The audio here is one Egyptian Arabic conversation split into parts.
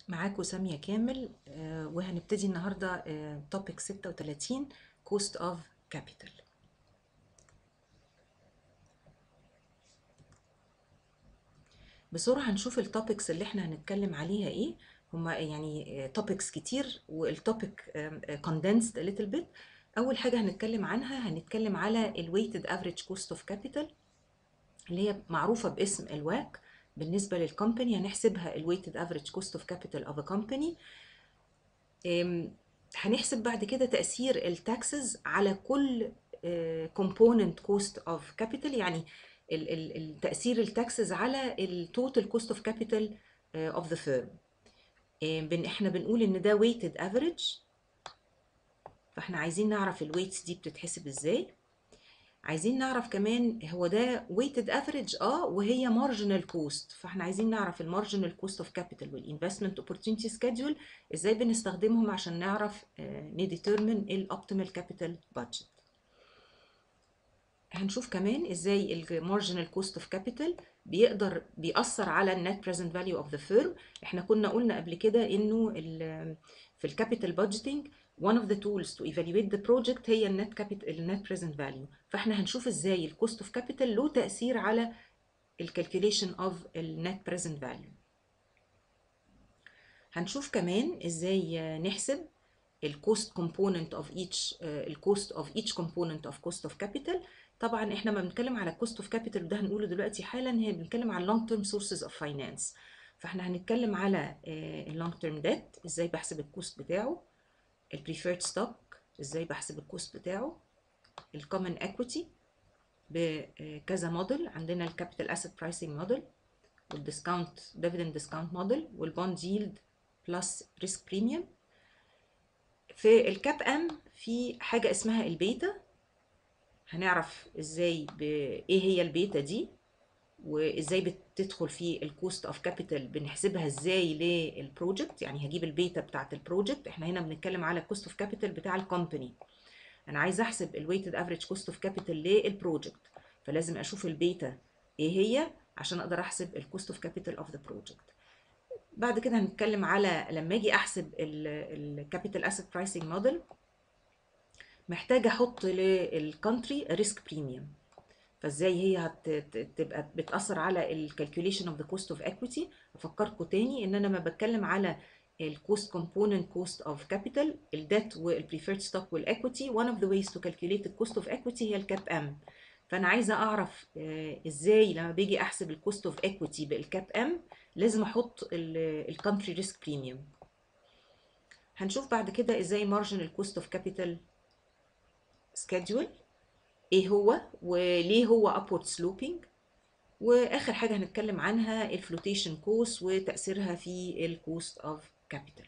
معاكم سامية كامل آه، وهنبتدي النهاردة توبيك 36 Cost of Capital بسرعة هنشوف التوبكس اللي احنا هنتكلم عليها ايه هما يعني توبكس كتير والتوبيك condensed a little bit أول حاجة هنتكلم عنها هنتكلم على ال weighted average cost of capital اللي هي معروفة باسم الواك بالنسبة للكومباني هنحسبها ال weighted average cost of capital of a company أم، هنحسب بعد كده تأثير التاكسز على كل component cost of capital يعني ال- ال- ال- تأثير التاكسز على ال total cost of capital آه، of the firm أم، بن- احنا بنقول ان ده weighted average فاحنا عايزين نعرف الويتس دي بتتحسب ازاي عايزين نعرف كمان هو ده weighted average اه وهي marginal cost فاحنا عايزين نعرف المارجنال cost of capital والinvestment opportunity schedule ازاي بنستخدمهم عشان نعرف نديترمن الاوبتيمال كابيتال budget هنشوف كمان ازاي المارجنال كوست اوف كابيتال بيقدر بيأثر على النت بريزنت فاليو اوف ذا فيرم احنا كنا قلنا قبل كده انه ال- في الكابيتال بادجيتنج one of the tools to evaluate the project هي النت كابيتال النت بريزنت فاليو فاحنا هنشوف ازاي الكوست اوف كابيتال له تأثير على الكالكوليشن اوف النت بريزنت فاليو هنشوف كمان ازاي نحسب الكوست كومبوننت اوف ايتش الكوست اوف ايتش كومبوننت اوف كوست اوف كابيتال طبعا احنا ما بنتكلم على كوست اوف كابيتال وده هنقوله دلوقتي حالا هي بنتكلم على لونج تيرم سورسز اوف فاينانس فاحنا هنتكلم على اللونج تيرم ديت ازاي بحسب الكوست بتاعه البريفيرد ستوك ازاي بحسب الكوست بتاعه الكومن اكويتي بكذا موديل عندنا الكابيتال اسيت برايسنج موديل والديسكاونت ديفيدند ديسكاونت موديل والبوند ييلد بلس ريسك بريميوم في الكاب ام في حاجه اسمها البيتا هنعرف ازاي ب... ايه هي البيتا دي وازاي بتدخل في الكوست اوف كابيتال بنحسبها ازاي للبروجكت يعني هجيب البيتا بتاعت البروجكت احنا هنا بنتكلم على الكوست اوف كابيتال بتاع الكومباني انا عايز احسب الويتد افريج كوست اوف كابيتال للبروجكت فلازم اشوف البيتا ايه هي عشان اقدر احسب الكوست اوف كابيتال اوف ذا بروجكت بعد كده هنتكلم على لما اجي احسب الكابيتال اسيت برايسنج موديل محتاجه احط للكونتري ريسك بريميوم فازاي هي هتبقى بتاثر على الكالكوليشن اوف ذا كوست اوف اكويتي افكركم تاني ان انا لما بتكلم على الكوست كومبوننت كوست اوف كابيتال الديت والبريفيرد ستوك والاكويتي one of the ways to calculate the cost of equity هي الكاب ام فانا عايزه اعرف آه، ازاي لما باجي احسب الكوست اوف اكويتي بالكاب ام لازم احط الكونتري ريسك بريميوم هنشوف بعد كده ازاي مارجنال كوست اوف كابيتال سكيدول ايه هو وليه هو upward sloping واخر حاجه هنتكلم عنها الفلوتيشن كوست وتاثيرها في الكوست اوف كابيتال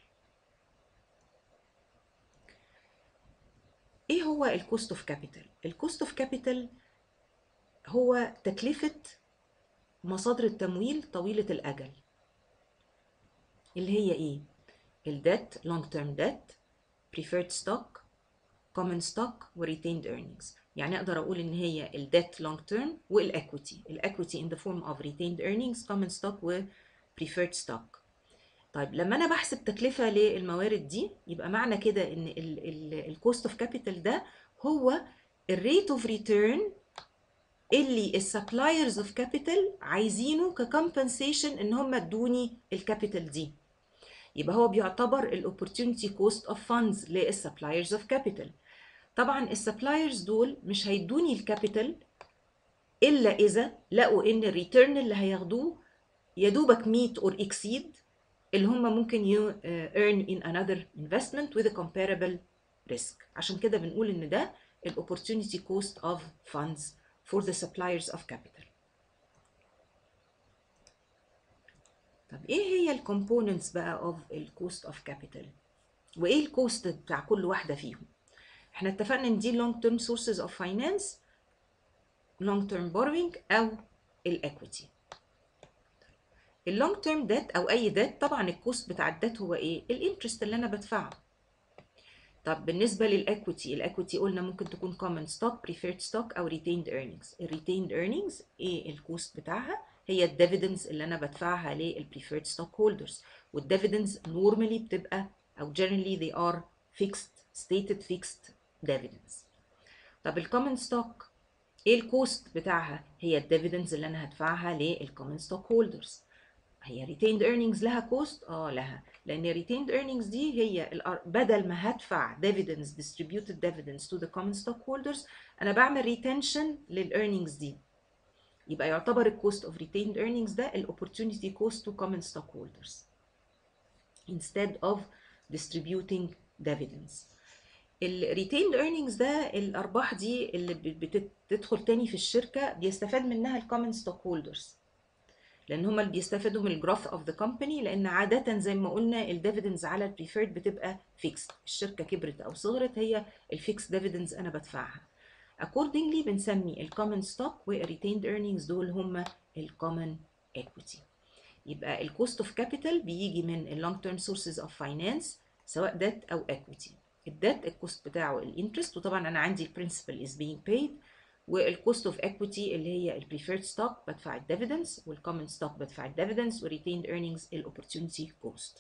ايه هو الكوست اوف كابيتال الكوست اوف كابيتال هو تكلفه مصادر التمويل طويله الاجل اللي هي ايه الديت long term debt preferred stock common stock و retained earnings يعني اقدر اقول ان هي الديت long term والاكويتي الاكويتي in the form of retained earnings common stock و preferred stock طيب لما انا بحسب تكلفة للموارد دي يبقى معنى كده ان الكوست اوف كابيتال ده هو الريت اوف ريتيرن اللي السبلايرز اوف كابيتال عايزينه ككمبنسيشن ان هم ادوني الكابيتال دي يبقى هو بيعتبر الاوبورتيونيتي كوست اوف فاندز للسبلايرز اوف كابيتال طبعا السبلايرز دول مش هيدوني الكابيتال الا اذا لقوا ان الريتيرن اللي هياخدوه يا دوبك ميت اور اكسيد اللي هم ممكن يو earn in another investment with a comparable risk عشان كده بنقول ان ده ال opportunity cost of funds for the suppliers of capital طب ايه هي ال components بقى of ال cost of capital وايه الكوست بتاع كل واحدة فيهم احنا اتفقنا ان دي long term sources of finance long term borrowing او الاكويتي اللونج تيرم ديت او اي ديت طبعا الكوست بتاع الديت هو ايه الانترست اللي انا بدفعه طب بالنسبه للاكويتي الاكويتي قلنا ممكن تكون common stock preferred stock او retained earnings الريتيند earnings ايه الكوست بتاعها هي الديفيدنز اللي انا بدفعها للبريفيرد ستوك هولدرز والديفيدنز نورمالي بتبقى او generally they are fixed stated fixed dividends طب الكومن ستوك ايه الكوست بتاعها هي الديفيدنز اللي انا هدفعها للكومن ستوك هولدرز هي retained earnings لها كوست اه لها لان retained earnings دي هي الأر- بدل ما هدفع dividends distributed dividends to the common stockholders انا بعمل retention للايرنينجز دي يبقى يعتبر الكوست اوف retained earnings ده الاوبورتونيتي كوست to common stockholders instead of distributing dividends ال retained earnings ده الارباح دي اللي بت- بتدخل تاني في الشركه بيستفاد منها الكومن ستوك هولدرز لان هم اللي بيستفادوا من الجروث اوف ذا كومباني لان عاده زي ما قلنا الديفيدنز على البريفيرد بتبقى فيكس الشركه كبرت او صغرت هي الفيكس ديفيدنز انا بدفعها accordingly بنسمي الكومن ستوك والريتيند earnings دول هم الكومن equity يبقى الكوست اوف كابيتال بيجي من اللونج تيرم سورسز اوف فاينانس سواء ديت او equity الديت الكوست بتاعه الانترست وطبعا انا عندي البرنسبل از being paid والكوست اوف اكويتي اللي هي البريفيرد ستوك بدفع الديفيدنز والكومن ستوك بدفع الديفيدنز والريتيند ايرنينجز الاوبورتيونيتي كوست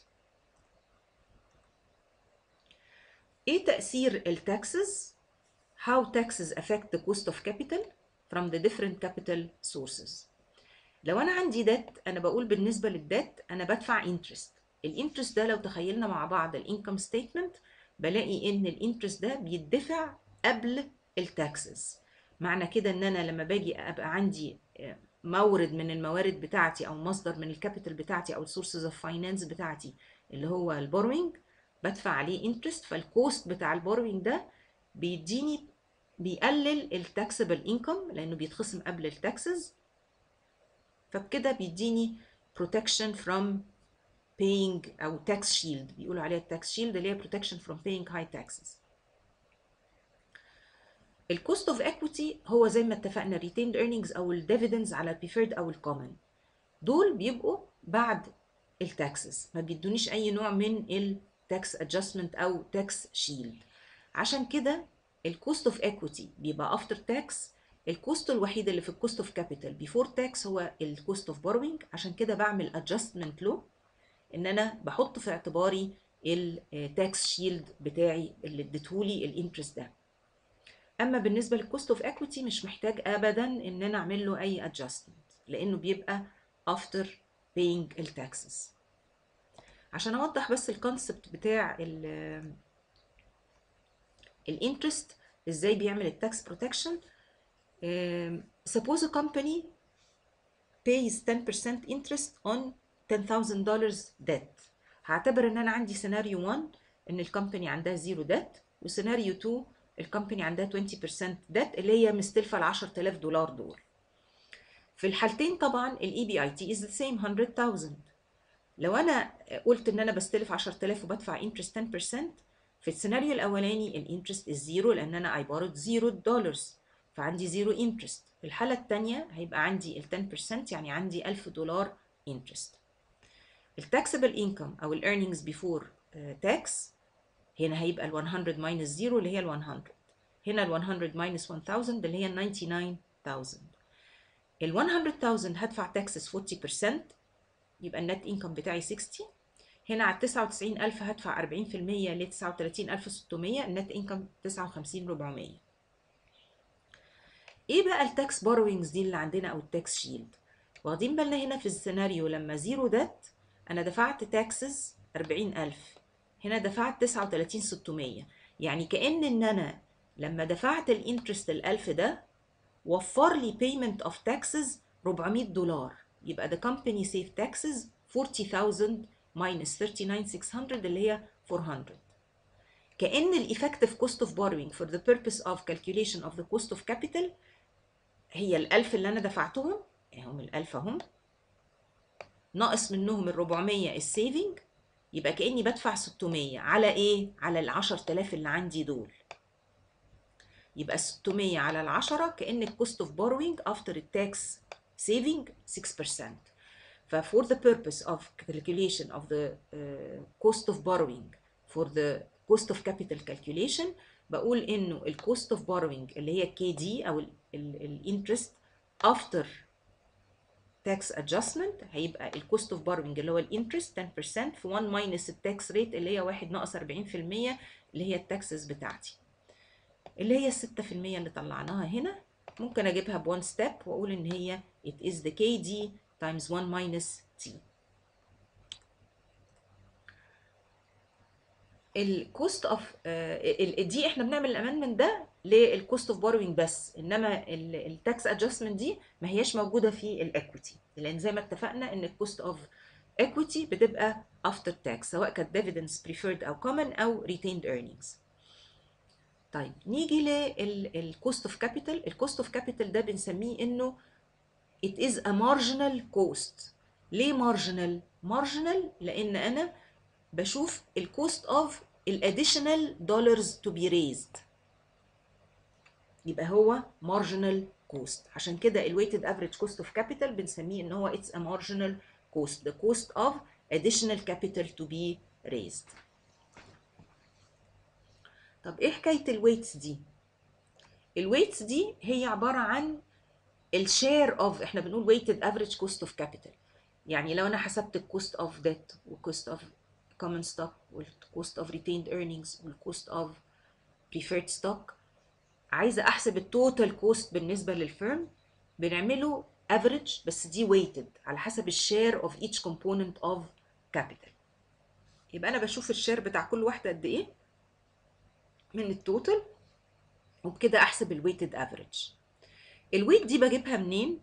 ايه تاثير التاكسز how taxes affect the cost of capital from the different capital sources لو انا عندي ديت انا بقول بالنسبه للديت انا بدفع انترست الانترست ده لو تخيلنا مع بعض الانكم ستيتمنت بلاقي ان الانترست ده بيدفع قبل التاكسز معنى كده ان انا لما باجي ابقى عندي مورد من الموارد بتاعتي او مصدر من الكابيتال بتاعتي او السورسز اوف فاينانس بتاعتي اللي هو البوروينج بدفع عليه انترست فالكوست بتاع البوروينج ده بيديني بيقلل التاكسبل انكم لانه بيتخصم قبل التاكسز فبكده بيديني protection from paying او tax shield بيقولوا عليها tax shield اللي هي protection from paying high taxes الكوست اوف اكويتي هو زي ما اتفقنا retained earnings او الديفيدنز على البريفيرد او الكومن دول بيبقوا بعد التاكسز ما بيدونيش اي نوع من التاكس ادجستمنت او تاكس شيلد عشان كده الكوست اوف اكويتي بيبقى افتر تاكس الكوست الوحيد اللي في الكوست اوف كابيتال بيفور تاكس هو الكوست اوف بوروينج عشان كده بعمل ادجستمنت له ان انا بحط في اعتباري التاكس شيلد بتاعي اللي اديتهولي الانترست ده اما بالنسبه للكوست اوف اكويتي مش محتاج ابدا ان انا اعمل له اي ادجستمنت لانه بيبقى after paying التاكسز عشان اوضح بس الكونسبت بتاع الانترست ازاي بيعمل التاكس بروتكشن suppose a company pays 10% interest on $10,000 debt هعتبر ان انا عندي سيناريو 1 ان الكومباني عندها زيرو debt وسيناريو 2 الكومباني عندها 20% debt اللي هي مستلفه ال 10000 دولار دول في الحالتين طبعا الاي بي اي تي از ذا سيم 100000 لو انا قلت ان انا بستلف 10000 وبدفع انترست 10% في السيناريو الاولاني الانترست الزيرو لان انا اي بارد زيرو دولارز فعندي زيرو انترست في الحاله الثانيه هيبقى عندي ال 10% يعني عندي 1000 دولار انترست التاكسبل انكم او الايرنينجز بيفور تاكس هنا هيبقى ال 100 ماينس 0 اللي هي ال 100 هنا ال 100 ماينس 1000 اللي هي ال 99000 ال 100000 هدفع تاكسس 40% يبقى النت انكم بتاعي 60 هنا على 99000 هدفع 40% ل 39600 النت انكم 59400 ايه بقى التاكس بوروينجز دي اللي عندنا او التاكس شيلد واخدين بالنا هنا في السيناريو لما زيرو ديت انا دفعت تاكسز 40000 هنا دفعت 39600 يعني كأن ان انا لما دفعت الانترست ال1000 ده وفر لي payment of taxes 400 دولار يبقى the company save taxes 40000 minus 39600 اللي هي 400 كأن الeffective cost of borrowing for the purpose of calculation of the cost of capital هي الألف اللي أنا دفعتهم هم الألف أهم ناقص منهم ال 400 السيفنج يبقى كأني بدفع 600 على إيه؟ على ال 10000 اللي عندي دول يبقى 600 على ال 10 كأن الكوست اوف بوروينج افتر التاكس saving 6% ف for the purpose of calculation of the uh, cost of borrowing for the cost of capital calculation بقول انه ال cost of borrowing اللي هي كي دي او الانترست after tax adjustment هيبقى الكوست اوف borrowing اللي هو الانترست 10% في 1 ماينس التاكس ريت اللي هي 1 ناقص 40% اللي هي التاكسز بتاعتي اللي هي ال 6% اللي طلعناها هنا ممكن اجيبها بون ستيب واقول ان هي it is the KD times 1 minus T الكوست اوف دي احنا بنعمل الامندمنت ده للكوست اوف بوروينج بس انما التاكس ادجستمنت دي ما هياش موجوده في الايكويتي لان زي ما اتفقنا ان الكوست اوف ايكويتي بتبقى افتر تاكس سواء كانت ديفيدنس بريفيرد او كومن او ريتيند ايرنينجز طيب نيجي للكوست اوف كابيتال الكوست اوف كابيتال ده بنسميه انه it is a marginal cost ليه marginal marginal لان انا بشوف الكوست اوف الاديشنال دولارز تو بي ريزد يبقى هو marginal cost عشان كده الويتد افريج كوست اوف كابيتال بنسميه ان هو it's a marginal cost the cost of additional capital to be raised طب ايه حكايه الويتس دي الويتس دي هي عباره عن الشير اوف احنا بنقول ويتد افريج كوست اوف كابيتال يعني لو انا حسبت الكوست اوف ديت وكوست اوف common stock والكوست اوف retained earnings والكوست اوف preferred stock عايزه احسب التوتال كوست بالنسبه للفيرم بنعمله افريج بس دي ويتد على حسب الشير اوف each component of capital يبقى انا بشوف الشير بتاع كل واحده قد ايه من التوتال وبكده احسب الويتد افريج الويت دي بجيبها منين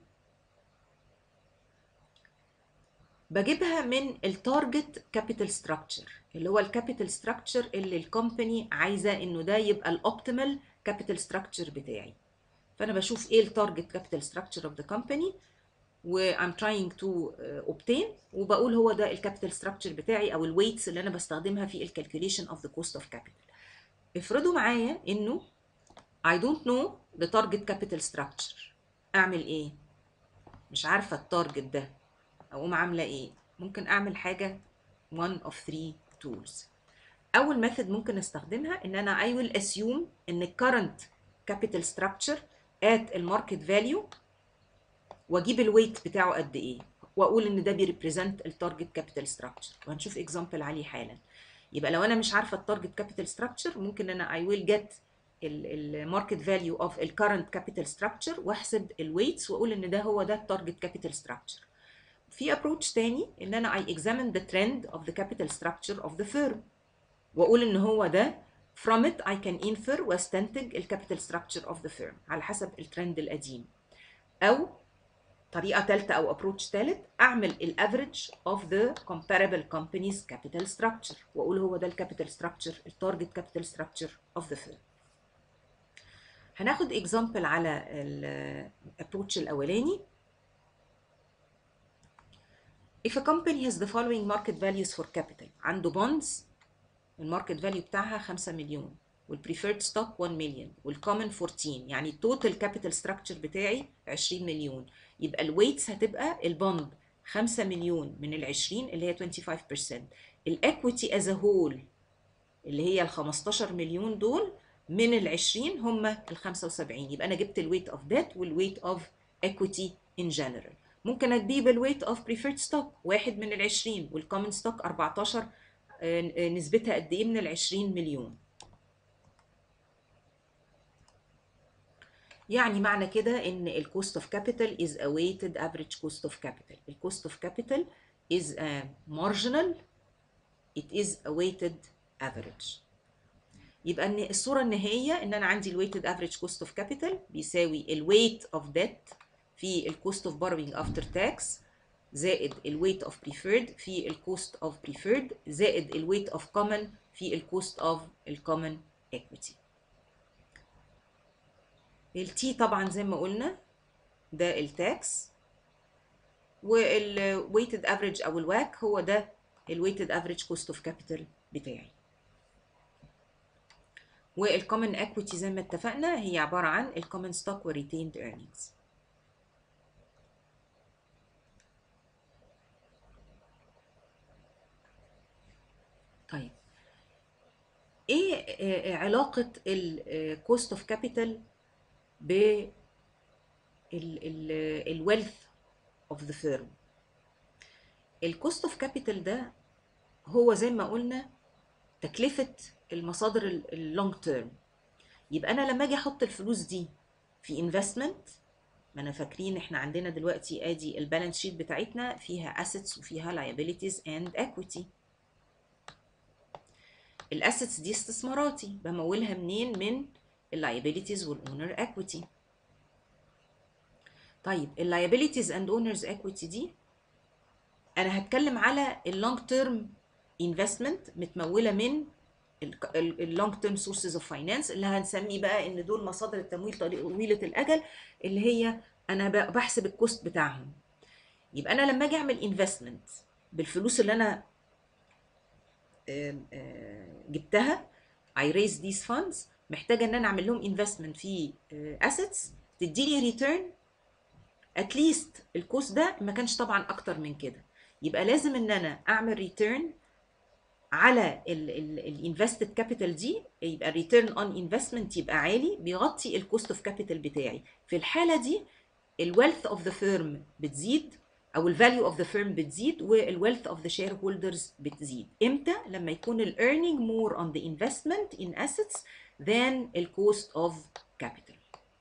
بجيبها من التارجت كابيتال ستراكشر اللي هو الكابيتال ستراكشر اللي الكومباني عايزه انه ده يبقى الاوبتيمال كابيتال ستراكشر بتاعي فانا بشوف ايه التارجت كابيتال ستراكشر اوف ذا كومباني و I'm trying to uh, obtain وبقول هو ده الكابيتال ستراكشر بتاعي او الويتس اللي انا بستخدمها في الكالكوليشن اوف ذا كوست اوف كابيتال افرضوا معايا انه I don't know the target capital structure اعمل ايه مش عارفه التارجت ده اقوم عامله ايه ممكن اعمل حاجه one of three tools اول ميثود ممكن استخدمها ان انا I will assume ان current capital structure at الماركت فاليو واجيب الويت بتاعه قد ايه واقول ان ده بيريبريزنت التارجت كابيتال ستراكشر وهنشوف اكزامبل عليه حالا يبقى لو انا مش عارفه التارجت كابيتال ستراكشر ممكن انا I will get الماركت فاليو اوف الكرنت كابيتال ستراكشر واحسب الويتس واقول ان ده هو ده التارجت كابيتال ستراكشر في ابروتش تاني ان انا I examine the trend of the capital structure of the firm واقول ان هو ده from it I can infer واستنتج الكابيتال structure of the firm على حسب الترند القديم او طريقه ثالثه او ابروتش ثالث اعمل الافريج اوف ذا comparable companies capital structure واقول هو ده الكابيتال structure التارجت كابيتال structure of the firm هناخد اكزامبل على الابروتش الاولاني If a company has the following market values for capital عنده bonds الماركت فاليو بتاعها 5 مليون والبريفيرد ستوك 1 مليون والكومن 14 يعني التوتال كابيتال ستراكشر بتاعي 20 مليون يبقى الويتس هتبقى البوند 5 مليون من ال 20 اللي هي 25% الايكويتي از هول اللي هي ال 15 مليون دول من ال 20 هم ال 75 يبقى انا جبت الويت اوف ديت والويت اوف ايكويتي ان جنرال ممكن اجيب الويت اوف بريفيرد ستوك واحد من ال 20 والكومن ستوك 14 نسبتها قد ايه من ال 20 مليون يعني معنى كده ان الكوست اوف كابيتال is a weighted average cost of capital الكوست اوف كابيتال is a marginal it is a weighted average يبقى ان الصوره النهائيه ان انا عندي الويتد افريج كوست اوف كابيتال بيساوي الويت اوف ديت في الكوست اوف borrowing افتر تاكس زائد الويت اوف بريفيرد في الكوست اوف بريفيرد زائد الويت اوف كومن في الكوست اوف الكومن ايكويتي التي طبعا زي ما قلنا ده التاكس والويتد افريج او الواك هو ده الويتد افريج كوست اوف كابيتال بتاعي والكومن اكويتي زي ما اتفقنا هي عباره عن الكومن ستوك وريتيند ايرنينجز طيب ايه علاقه الكوست اوف كابيتال ب الويلث of the firm الكوست اوف كابيتال ده هو زي ما قلنا تكلفة المصادر اللونج تيرم يبقى انا لما اجي احط الفلوس دي في انفستمنت ما انا فاكرين احنا عندنا دلوقتي ادي البالانس شيت بتاعتنا فيها assets وفيها liabilities and equity الاسيتس دي استثماراتي بمولها منين من اللايبيليتيز والاونر equity طيب اللايبيليتيز اند اونرز equity دي انا هتكلم على اللونج تيرم انفستمنت متموله من اللونج تيرم سورسز اوف فاينانس اللي هنسميه بقى ان دول مصادر التمويل طويله الاجل اللي هي انا بحسب الكوست بتاعهم يبقى انا لما اجي اعمل انفستمنت بالفلوس اللي انا جبتها I raise these funds محتاجه ان انا اعمل لهم انفستمنت في assets تديني ريتيرن اتليست الكوست ده ما كانش طبعا اكتر من كده يبقى لازم ان انا اعمل ريتيرن على الانفستد كابيتال دي يبقى الريتيرن اون انفستمنت يبقى عالي بيغطي الكوست اوف كابيتال بتاعي في الحاله دي الويلث اوف ذا فيرم بتزيد او الفاليو اوف ذا فيرم بتزيد والويلث اوف ذا شير هولدرز بتزيد امتى لما يكون الايرنينج مور اون ذا انفستمنت ان assets than الكوست اوف كابيتال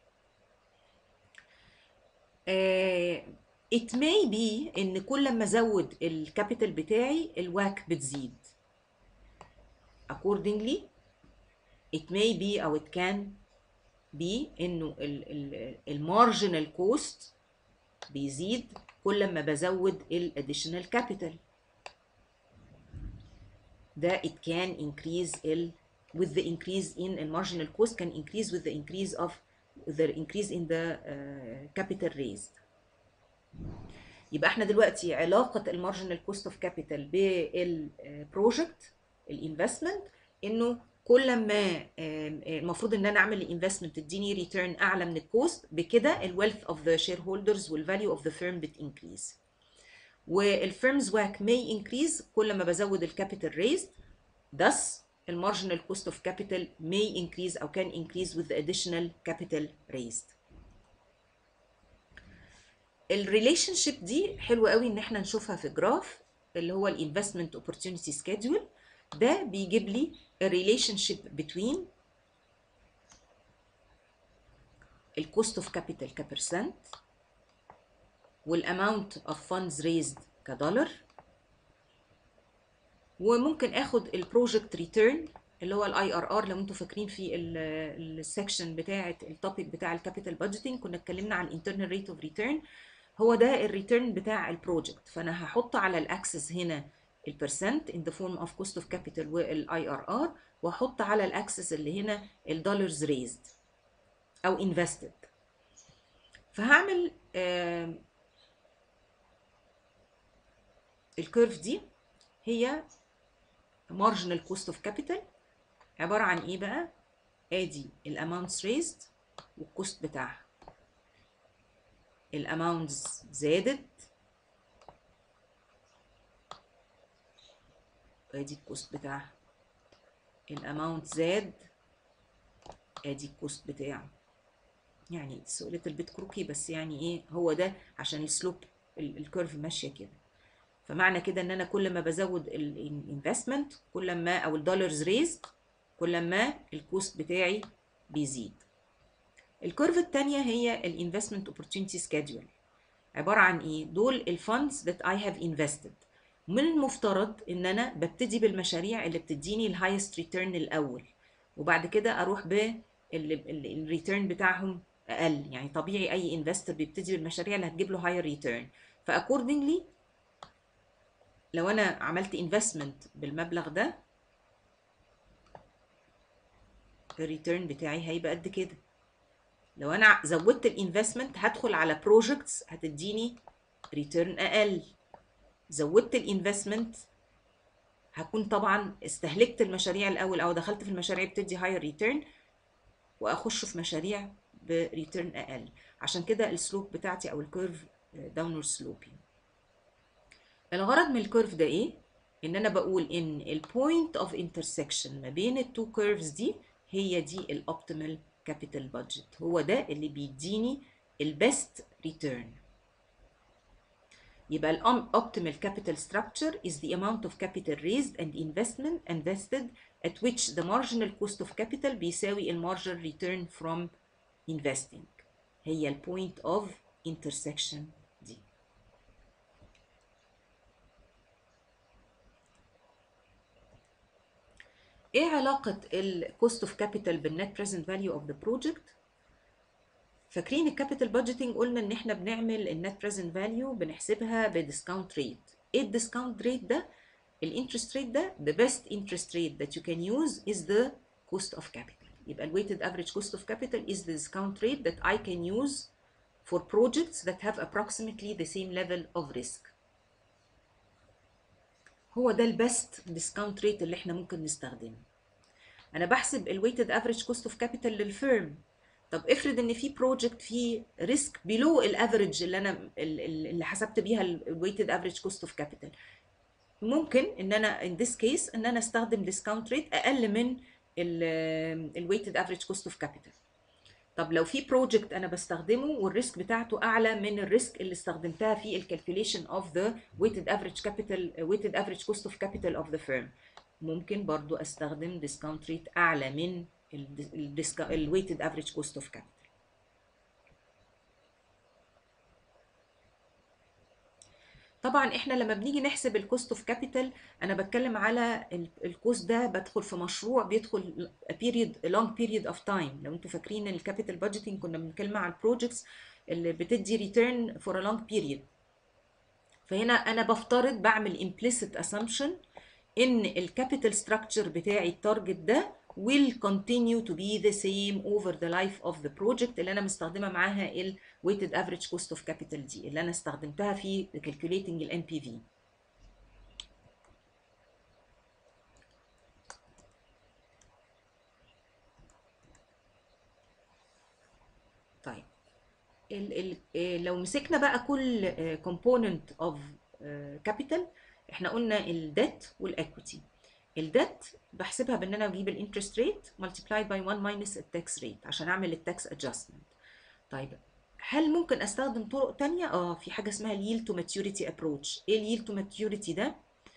it may be ان كل ما ازود الكابيتال بتاعي الواك بتزيد accordingly it may be او it can be انه المارجنال كوست بيزيد كل ما بزود الاديشنال كابيتال ده it can increase ال with the increase in the marginal cost can increase with the increase of the increase in the uh, capital raised يبقى احنا دلوقتي علاقة المارجنال كوست اوف كابيتال بالبروجكت الانفستمنت انه كل ما المفروض ان انا اعمل الانفستمنت تديني ريتيرن اعلى من الكوست بكده الويلث اوف ذا شير هولدرز والفاليو اوف ذا فيرم بتنكريز والفيرمز واك may increase كل ما بزود الكابيتال ريزد thus المارجنال كوست اوف كابيتال may increase او can increase with the additional capital raised الريليشن شيب دي حلوه قوي ان احنا نشوفها في جراف اللي هو الانفستمنت اوبورتيونيتي سكيدول ده بيجيب لي الريليشن شيب بتوين الكوست اوف كابيتال كبرسنت والاماونت اوف فاندز ريزد كدولار وممكن اخد البروجكت ريتيرن اللي هو الاي ار ار لو انتوا فاكرين في السكشن بتاعه التوبيك بتاع الكابيتال بادجيتنج كنا اتكلمنا عن الانترنال ريت اوف ريتيرن هو ده الريتيرن بتاع البروجكت فانا هحط على الاكسس هنا البرسنت ان ذا فورم اوف كوست اوف كابيتال والاي ار ار واحط على الاكسس اللي هنا الدولارز ريزد او انفستد فهعمل آه الكيرف دي هي marginal cost of capital عبارة عن ايه بقى ادي الاماونتس ريزد والكوست بتاعها الاماونتس زادت ادي الكوست بتاعها الاماونت زاد ادي الكوست بتاعه يعني سؤالة البيت كروكي بس يعني ايه هو ده عشان السلوب الكيرف ماشيه كده فمعنى كده ان انا كل ما بزود الانفستمنت كل ما او الدولارز ريزد كل ما الكوست بتاعي بيزيد الكيرف الثانيه هي الانفستمنت اوبورتيونيتي سكيدول عباره عن ايه دول الفاندز that I have invested من المفترض ان انا ببتدي بالمشاريع اللي بتديني الهايست ريتيرن الاول وبعد كده اروح بالريتيرن بتاعهم اقل يعني طبيعي اي انفستور بيبتدي بالمشاريع اللي هتجيب له هاير ريتيرن فاكوردنجلي لو انا عملت انفستمنت بالمبلغ ده الريتيرن بتاعي هيبقى قد كده لو انا زودت الانفستمنت هدخل على بروجكتس هتديني ريتيرن اقل زودت الانفستمنت هكون طبعا استهلكت المشاريع الاول او دخلت في المشاريع بتدي هاير ريتيرن واخش في مشاريع بريتيرن اقل عشان كده السلوب بتاعتي او الكيرف داونورد سلوبي الغرض من الكيرف ده ايه ان انا بقول ان البوينت اوف انترسكشن ما بين التو كيرفز دي هي دي الاوبتيمال كابيتال بادجت هو ده اللي بيديني البيست ريتيرن يبقى ال optimal capital structure is the amount of capital raised and investment invested at which the marginal cost of capital بيساوي ال marginal return from investing هي ال point of intersection دي ايه علاقة ال cost of capital بال net present value of the project؟ فاكرين الكابيتال بادجيتنج قلنا ان احنا بنعمل النت بريزنت فاليو بنحسبها بديسكاونت ريت ايه الديسكاونت ريت ده الانترست ريت ده the best interest rate that you can use is the cost of capital يبقى ال weighted average cost of capital is the discount rate that I can use for projects that have approximately the same level of risk هو ده البست ديسكاونت ريت اللي احنا ممكن نستخدمه انا بحسب ال weighted average cost of capital للفيرم طب افرض ان في بروجكت فيه ريسك بيلو الافريج اللي انا اللي حسبت بيها الويتد افريج كوست اوف كابيتال ممكن ان انا ان ذس كيس ان انا استخدم ديسكاونت ريت اقل من الويتد افريج كوست اوف كابيتال طب لو في بروجكت انا بستخدمه والريسك بتاعته اعلى من الريسك اللي استخدمتها في الكالكوليشن اوف ذا ويتد افريج كابيتال ويتد افريج كوست اوف كابيتال اوف ذا فيرم ممكن برضو استخدم ديسكاونت ريت اعلى من الويتد افريج كوست اوف كابيتال طبعا احنا لما بنيجي نحسب الكوست اوف كابيتال انا بتكلم على الكوست ده بدخل في مشروع بيدخل بيريد لونج بيريد اوف تايم لو انتوا فاكرين الكابيتال بادجيتنج كنا بنتكلم على البروجكتس اللي بتدي ريتيرن فور ا لونج بيريد فهنا انا بفترض بعمل implicit assumption ان الكابيتال ستراكشر بتاعي التارجت ده will continue to be the same over the life of the project اللي انا مستخدمه معاها ال weighted average cost of capital دي اللي انا استخدمتها في calculating ال NPV طيب ال ال لو مسكنا بقى كل component of capital احنا قلنا الديت والاكويتي الديت بحسبها بان انا بجيب الانترست ريت multiplied by 1 minus التاكس ريت عشان اعمل التاكس ادجستمنت طيب هل ممكن استخدم طرق تانية اه في حاجه اسمها اليل تو ماتيوريتي ابروتش ايه اليل تو ماتيوريتي ده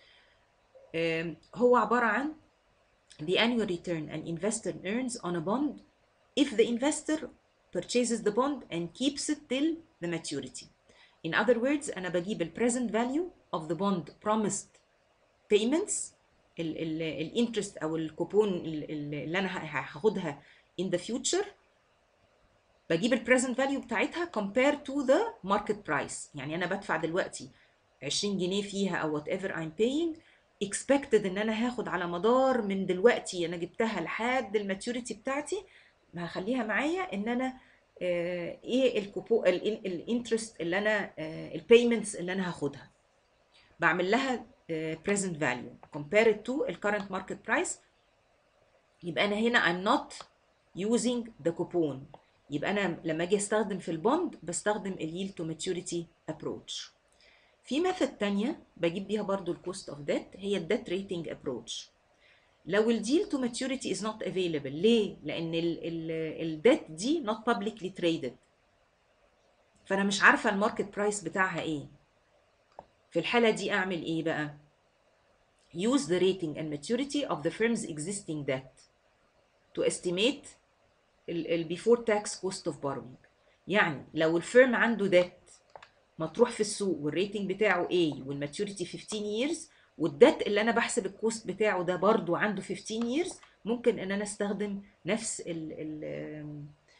هو عباره عن the annual return an investor earns on a bond if the investor purchases the bond and keeps it till the maturity in other words انا بجيب ال present value of the bond promised payments الانترست او الكوبون اللي انا هاخدها in the future بجيب البريزنت فاليو بتاعتها compare to the market price يعني انا بدفع دلوقتي 20 جنيه فيها او وات ايفر I'm paying expected ان انا هاخد على مدار من دلوقتي انا جبتها لحد الماتيوريتي بتاعتي هخليها معايا ان انا آه ايه الكوبو الانترست اللي انا البيمنتس اللي انا هاخدها بعمل لها Uh, present value compare it to the current market price يبقى انا هنا I'm not using the coupon يبقى انا لما اجي استخدم في البوند بستخدم ال yield to maturity approach في ميثود تانية بجيب بيها برضو الكوست اوف ديت هي الديت ريتنج ابروتش لو الديل تو ماتيوريتي از نوت افيلبل ليه لان الديت دي not publicly traded فانا مش عارفه الماركت برايس بتاعها ايه في الحالة دي أعمل إيه بقى؟ Use the rating and maturity of the firm's existing debt to estimate ال before tax cost of borrowing. يعني لو الفيرم عنده debt مطروح في السوق والريتنج بتاعه A والماتيوريتي 15 years والديت اللي أنا بحسب الكوست بتاعه ده برضو عنده 15 years ممكن إن أنا أستخدم نفس ال ال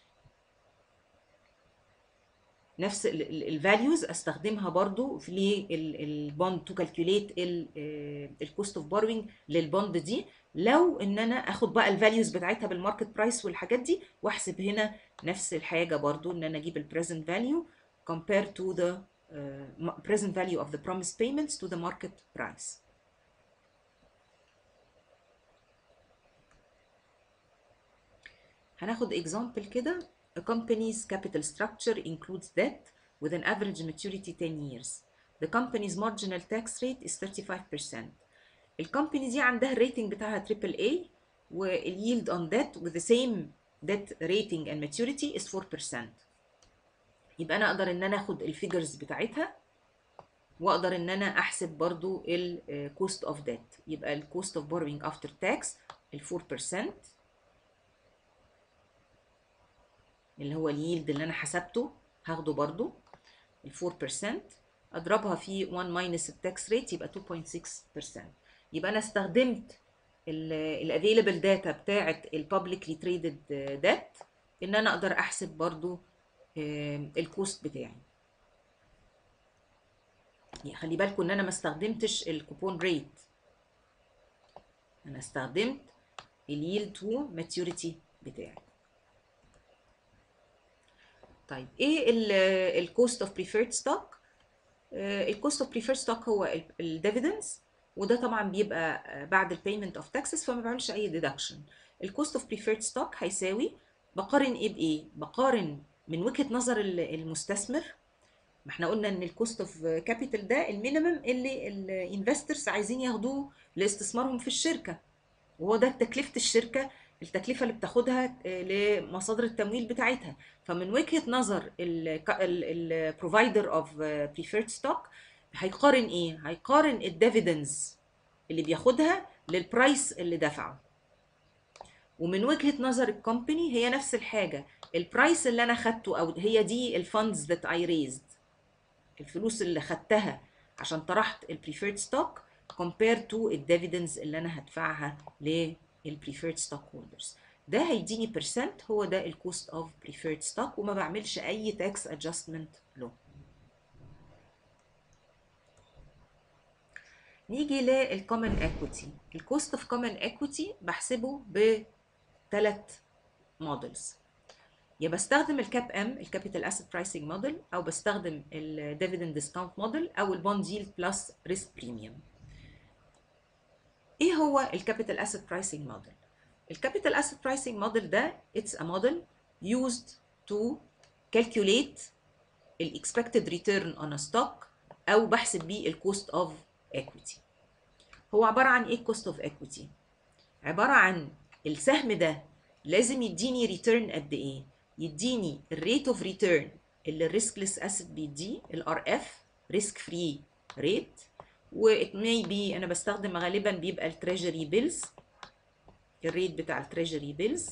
نفس الفاليوز استخدمها برضو في البوند تو كالكوليت الكوست اوف بوروينج للبوند دي لو ان انا اخد بقى الفاليوز بتاعتها بالماركت برايس والحاجات دي واحسب هنا نفس الحاجه برضو ان انا اجيب البريزنت فاليو compare to the uh, present value of the promised payments to the market price هناخد example كده A company's capital structure includes debt with an average maturity 10 years. The company's marginal tax rate is 35%. الكومباني دي عندها الريتنج بتاعها AAA واليلد on debt with the same debt rating and maturity is 4%. يبقى انا اقدر ان انا اخد الفيجرز بتاعتها واقدر ان انا احسب برضو الكوست اوف ديت يبقى الكوست اوف بوروينج افتر تاكس ال 4% اللي هو اليلد اللي انا حسبته هاخده برضو ال 4% اضربها في 1 ماينس التاكس ريت يبقى 2.6% يبقى انا استخدمت الافيلبل داتا بتاعه الببليكلي تريدد ديت ان انا اقدر احسب برضو الكوست بتاعي يعني خلي بالكم ان انا ما استخدمتش الكوبون ريت انا استخدمت اليلد تو ماتيوريتي بتاعي طيب ايه الكوست اوف بريفيرد ستوك الكوست اوف بريفيرد ستوك هو الديفيدنز وده طبعا بيبقى بعد البيمنت اوف تاكسز فما بعملش اي ديدكشن الكوست اوف بريفيرد ستوك هيساوي بقارن ايه بايه بقارن من وجهه نظر المستثمر ما احنا قلنا ان الكوست اوف كابيتال ده المينيمم اللي الانفسترز عايزين ياخدوه لاستثمارهم في الشركه وهو ده تكلفه الشركه التكلفه اللي بتاخدها لمصادر التمويل بتاعتها فمن وجهه نظر البروفايدر اوف بريفيرد ستوك هيقارن ايه هيقارن الديفيدنز اللي بياخدها للبرايس اللي دفعه ومن وجهه نظر الكومباني هي نفس الحاجه البرايس اللي انا خدته او هي دي الفاندز ذات اي ريزد الفلوس اللي خدتها عشان طرحت البريفيرد ستوك compared to الديفيدنز اللي انا هدفعها للبريفيرد ستوك هولدرز ده هيديني بيرسنت هو ده الكوست اوف بريفيرد ستوك وما بعملش اي تاكس ادجستمنت له نيجي للكومن ايكويتي الكوست اوف كومن ايكويتي بحسبه بثلاث مودلز يا بستخدم الكاب ام الكابيتال اسيت برايسنج موديل او بستخدم الديفيدند ديسكاونت موديل او البوند ييلد بلس ريسك بريميوم ايه هو الكابيتال اسيت برايسنج موديل الكابيتال اسيت برايسنج موديل ده اتس ا موديل used to calculate ال expected return on a stock او بحسب بيه الكوست اوف equity هو عباره عن ايه الكوست اوف equity عباره عن السهم ده لازم يديني ريتيرن قد ايه يديني الريت اوف ريتيرن اللي الريسكلس اسيت بيديه الار اف ريسك فري ريت وات ماي بي انا بستخدم غالبا بيبقى التريجري بيلز الريت بتاع التريجري بيلز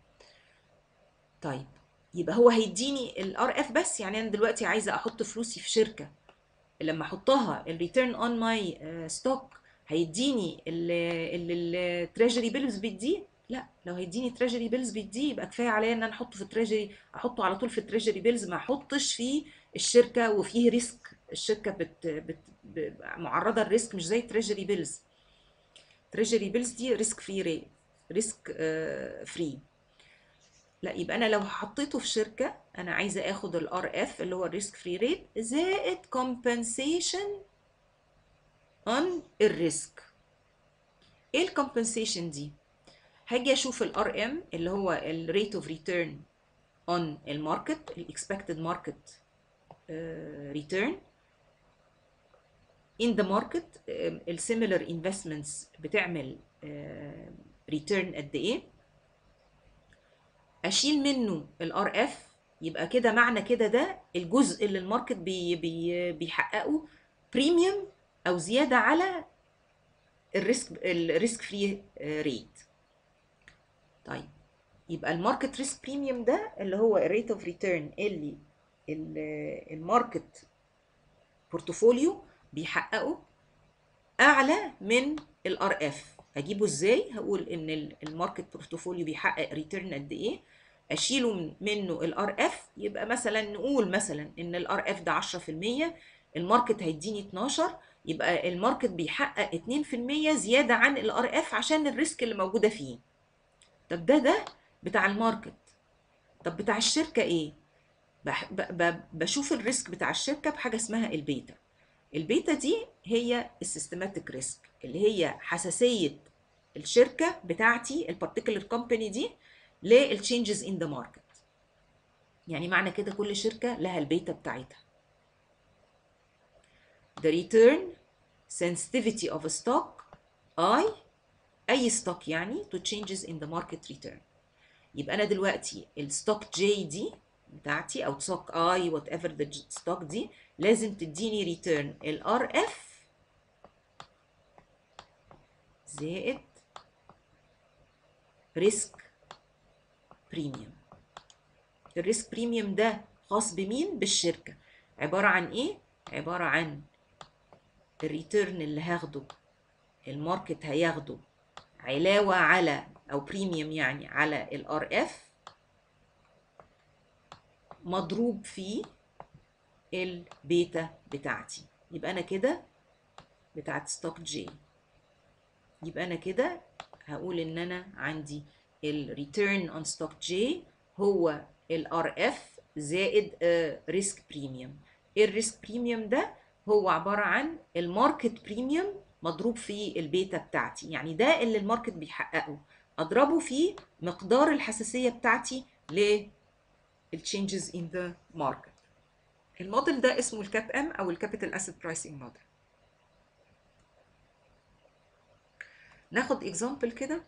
طيب يبقى هو هيديني الار اف بس يعني انا دلوقتي عايزه احط فلوسي في شركه لما احطها الريتيرن اون ماي ستوك هيديني اللي التريجري بيلز بيديه لا لو هيديني تريجري بيلز بيديه يبقى كفايه عليا ان انا احطه في التريجري احطه على طول في التريجري بيلز ما احطش في الشركه وفيه ريسك الشركه بت, بت معرضه للريسك مش زي التريجري بيلز تريجري بيلز دي ريسك فري ريت ريسك فري لا يبقى انا لو حطيته في شركه انا عايزه اخد الار اف اللي هو الريسك فري ريت زائد كومبنسيشن اون الريسك ايه الكومبنسيشن دي هاجي اشوف الار ام اللي هو الريت اوف ريتيرن اون الماركت الاكسبكتد ماركت ريتيرن in the market السيميلر انفستمنتس بتعمل ريتيرن قد ايه اشيل منه الار اف يبقى كده معنى كده ده الجزء اللي الماركت بي بي بيحققه بريميوم او زياده على الريسك الريسك فري ريت طيب يبقى الماركت ريسك بريميوم ده اللي هو الريت اوف ريتيرن اللي الماركت بورتفوليو بيحققه اعلى من الار اف هجيبه ازاي هقول ان الماركت بورتفوليو بيحقق ريتيرن قد ايه اشيله منه الار اف يبقى مثلا نقول مثلا ان الار اف ده 10% الماركت هيديني 12 يبقى الماركت بيحقق 2% زياده عن الار اف عشان الريسك اللي موجوده فيه طب ده ده بتاع الماركت طب بتاع الشركه ايه بح ب بشوف الريسك بتاع الشركه بحاجه اسمها البيتا البيتا دي هي السيستماتيك ريسك اللي هي حساسيه الشركه بتاعتي البارتيكولر كومباني دي للتشينجز ان ذا ماركت يعني معنى كده كل شركه لها البيتا بتاعتها the return sensitivity of a stock I اي ستوك يعني to changes in the market return يبقى انا دلوقتي الستوك جي دي بتاعتي او ستوك اي وات ايفر ذا ستوك دي لازم تديني ريتيرن الار اف زائد ريسك بريميوم الريسك بريميوم ده خاص بمين بالشركه عباره عن ايه عباره عن الريتيرن اللي هاخده الماركت هياخده علاوه على او بريميوم يعني على الار اف مضروب في البيتا بتاعتي يبقى انا كده بتاعت ستوك جي يبقى انا كده هقول ان انا عندي الريتيرن اون ستوك جي هو الار اف زائد ريسك بريميوم الريسك بريميوم ده هو عباره عن الماركت بريميوم مضروب في البيتا بتاعتي يعني ده اللي الماركت بيحققه اضربه في مقدار الحساسيه بتاعتي للتشينجز ان ذا ماركت الموديل ده اسمه الكاب ام او الكابيتال اسيت برايسنج موديل ناخد اكزامبل كده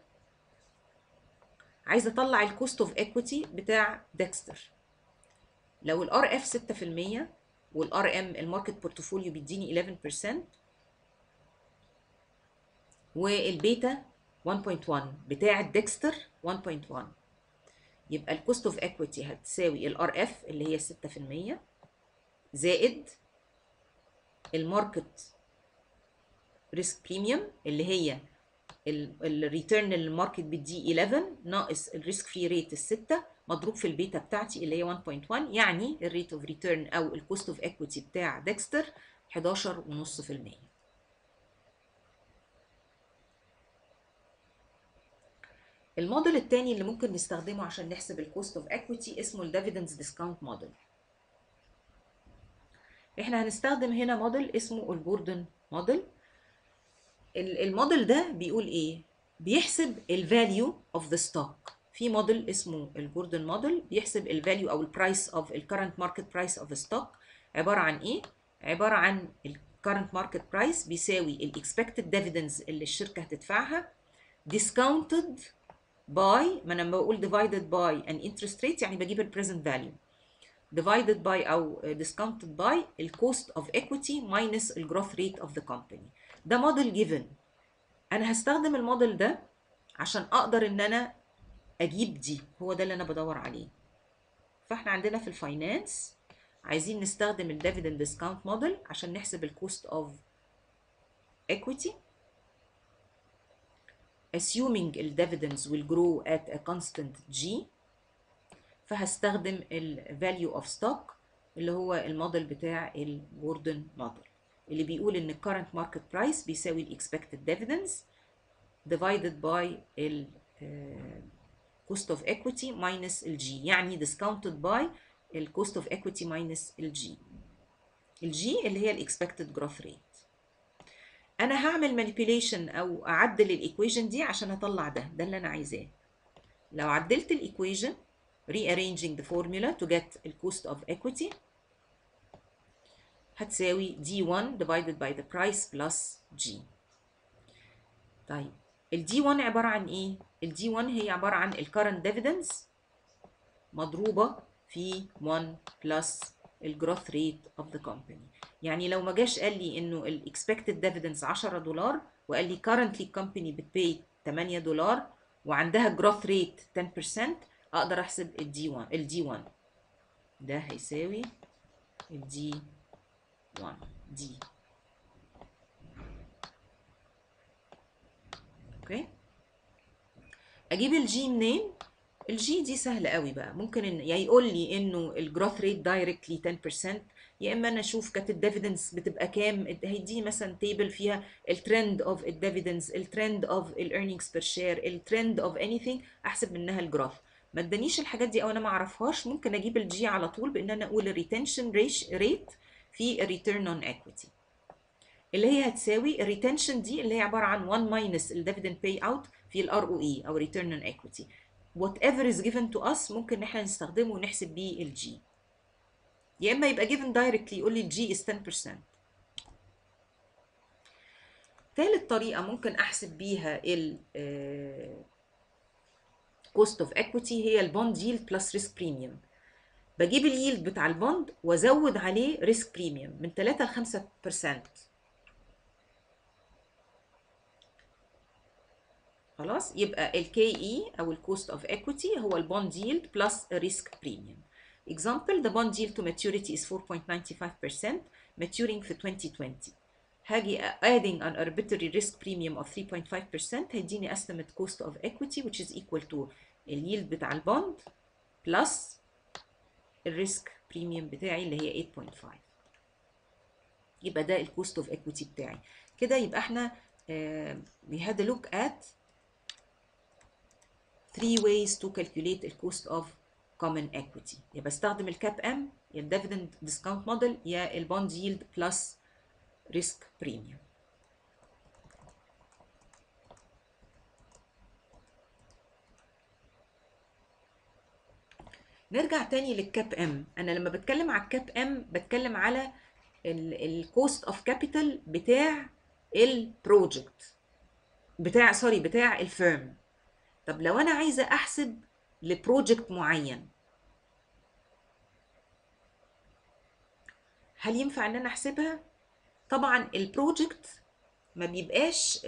عايزه اطلع الكوست اوف ايكويتي بتاع ديكستر لو الار اف 6% والار ام الماركت بورتفوليو بيديني 11% والبيتا 1.1 بتاع ديكستر 1.1 يبقى الكوست اوف ايكويتي هتساوي الار اف اللي هي 6% زائد الماركت ريسك بريميوم اللي هي الريتيرن اللي الماركت بيديه 11 ناقص الريسك فري ريت الستة مضروب في البيتا بتاعتي اللي هي 1.1 يعني الريت اوف ريتيرن او الكوست اوف ايكويتي بتاع ديكستر 11.5% الموديل الثاني اللي ممكن نستخدمه عشان نحسب الكوست اوف ايكويتي اسمه الديفيدنز ديسكاونت موديل احنا هنستخدم هنا موديل اسمه الجوردن موديل الموديل ده بيقول ايه بيحسب الفاليو اوف ذا ستوك في موديل اسمه الجوردن موديل بيحسب الفاليو او البرايس اوف الكرنت ماركت برايس اوف ستوك عباره عن ايه عباره عن الكرنت ماركت برايس بيساوي الاكسبكتد ديفيدنز اللي الشركه هتدفعها discounted by ما انا بقول divided by an interest rate يعني بجيب البريزنت فاليو divided by او discounted by الكوست of equity minus الجروث ريت of the company ده موديل جيفن انا هستخدم الموديل ده عشان اقدر ان انا اجيب دي هو ده اللي انا بدور عليه فاحنا عندنا في الفاينانس عايزين نستخدم الديفيدند ديسكاونت موديل عشان نحسب الكوست اوف equity assuming ال dividends will grow at a constant G فهستخدم ال value of stock اللي هو الموديل بتاع الجوردن موديل اللي بيقول ان current market price بيساوي ال expected dividends divided by ال uh, cost of equity minus ال G يعني discounted by ال cost of equity minus ال G ال G اللي هي ال expected growth rate انا هعمل manipulation او اعدل الايكويشن دي عشان اطلع ده ده اللي انا عايزاه لو عدلت الايكويشن rearranging the formula to get the cost of equity هتساوي D1 divided by the price plus G طيب ال D1 عبارة عن ايه؟ ال D1 هي عبارة عن ال current dividends مضروبة في 1 plus ال growth rate of the company يعني لو ما جاش قال لي انه ال expected dividends 10 دولار وقال لي currently company بتبي 8 دولار وعندها growth rate 10% اقدر احسب ال D1 ال D1 ده هيساوي ال D1 دي اوكي اجيب الجي منين الجي دي سهله قوي بقى ممكن ان يا يقول لي انه الجروث ريت دايركتلي 10% يا اما انا اشوف كانت الديفيدنس بتبقى كام هيديني مثلا تيبل فيها الترند اوف الديفيدنس الترند اوف الايرنينجز بير شير الترند اوف اني ثينج احسب منها الجروث ما ادانيش الحاجات دي او انا ما اعرفهاش ممكن اجيب الجي على طول بان انا اقول الريتنشن ريت في الريتيرن اون equity اللي هي هتساوي الريتنشن دي اللي هي عباره عن 1 ماينس الديفيدند باي اوت في الار او اي او ريتيرن اون equity whatever is given to us ممكن ان احنا نستخدمه ونحسب بيه الجي يا اما يبقى given directly يقول لي الجي is 10% ثالث طريقه ممكن احسب بيها ال cost of equity هي البوند yield plus risk premium بجيب اليلد بتاع البوند وازود عليه ريسك بريميوم من 3 ل 5% خلاص يبقى الكي اي او الكوست اوف equity هو البوند ييلد بلس ريسك بريميوم example the bond yield to maturity is 4.95% maturing في 2020 هاجي adding an arbitrary risk premium of 3.5% هيديني estimate cost of equity which is equal to اليلد بتاع البوند plus الريسك بريميوم بتاعي اللي هي 8.5 يبقى ده الكوست اوف equity بتاعي كده يبقى احنا uh, we had a look at three ways to calculate the cost of common equity يا بستخدم الكاب ام يا الديفيدند ديسكاونت موديل يا البوند ييلد بلس ريسك بريميوم نرجع تاني للكاب ام انا لما بتكلم على الكاب ام بتكلم على الكوست اوف كابيتال بتاع البروجكت بتاع سوري بتاع الفيرم طب لو انا عايزه احسب لبروجكت معين هل ينفع ان انا احسبها طبعا البروجكت ما بيبقاش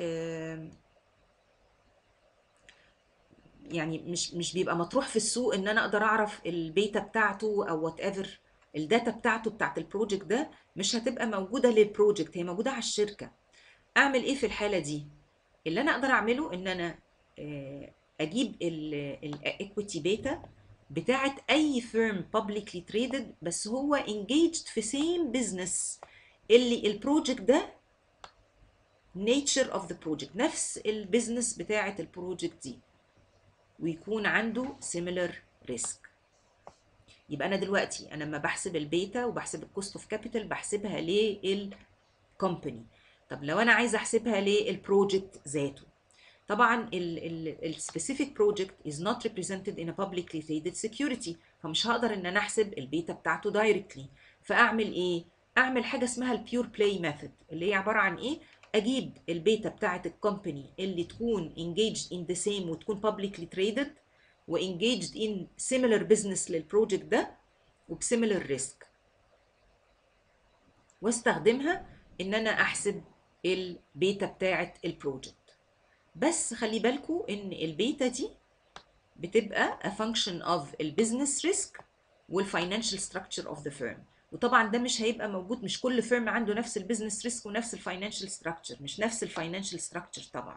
يعني مش مش بيبقى مطروح في السوق ان انا اقدر اعرف البيتا بتاعته او وات ايفر الداتا بتاعته بتاعت البروجكت ده مش هتبقى موجوده للبروجكت هي موجوده على الشركه اعمل ايه في الحاله دي اللي انا اقدر اعمله ان انا اجيب الايكويتي بيتا بتاعت اي فيرم publicly traded بس هو engaged في same business اللي البروجكت ده nature of the project نفس البيزنس بتاعت البروجكت دي ويكون عنده similar risk يبقى انا دلوقتي انا لما بحسب البيتا وبحسب الكوست اوف كابيتال بحسبها للكومباني طب لو انا عايزه احسبها للبروجكت ذاته طبعا السبيسيفيك بروجكت is not represented in a publicly traded security فمش هقدر ان انا احسب البيتا بتاعته دايركتلي فاعمل ايه اعمل حاجه اسمها البيور بلاي ميثود اللي هي عباره عن ايه اجيب البيتا بتاعه الكومباني اللي تكون engaged in the same وتكون publicly traded وengaged in similar business للبروجكت ده وبسيميلر ريسك واستخدمها ان انا احسب البيتا بتاعه البروجكت بس خلي بالكو ان البيتا دي بتبقى a function of البيزنس ريسك والفاينانشال ستراكشر اوف ذا فيرم وطبعا ده مش هيبقى موجود مش كل فيرم عنده نفس البيزنس ريسك ونفس الفاينانشال ستراكشر مش نفس الفاينانشال ستراكشر طبعا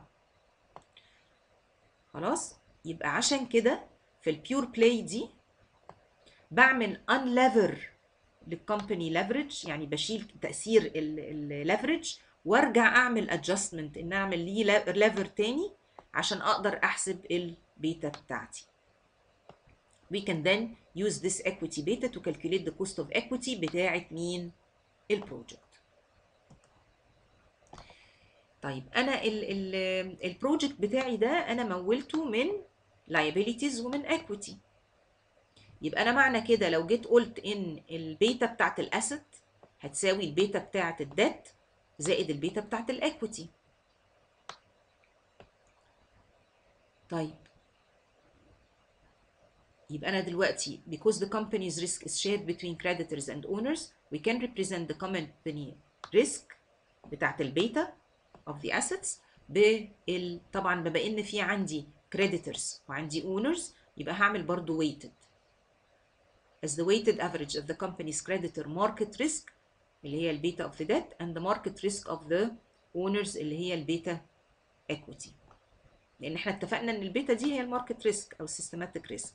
خلاص يبقى عشان كده في البيور بلاي دي بعمل unlever للكومباني ليفرج يعني بشيل تاثير الليفرج وارجع اعمل ادجستمنت ان اعمل ليه ليفر تاني عشان اقدر احسب البيتا بتاعتي we can then use this equity beta to calculate the cost of equity بتاعت مين البروجكت طيب انا البروجكت بتاعي ده انا مولته من liabilities ومن equity يبقى انا معنى كده لو جيت قلت ان البيتا بتاعت الاسيت هتساوي البيتا بتاعت الديت زائد البيتا بتاعت الايكويتي طيب يبقى انا دلوقتي because the company's risk is shared between creditors and owners we can represent the company risk بتاعت البيتا of the assets بال طبعا بما ان في عندي creditors وعندي owners يبقى هعمل برضو weighted as the weighted average of the company's creditor market risk اللي هي البيتا of the debt and the market risk of the owners اللي هي البيتا equity لان احنا اتفقنا ان البيتا دي هي الماركت ريسك او systematic ريسك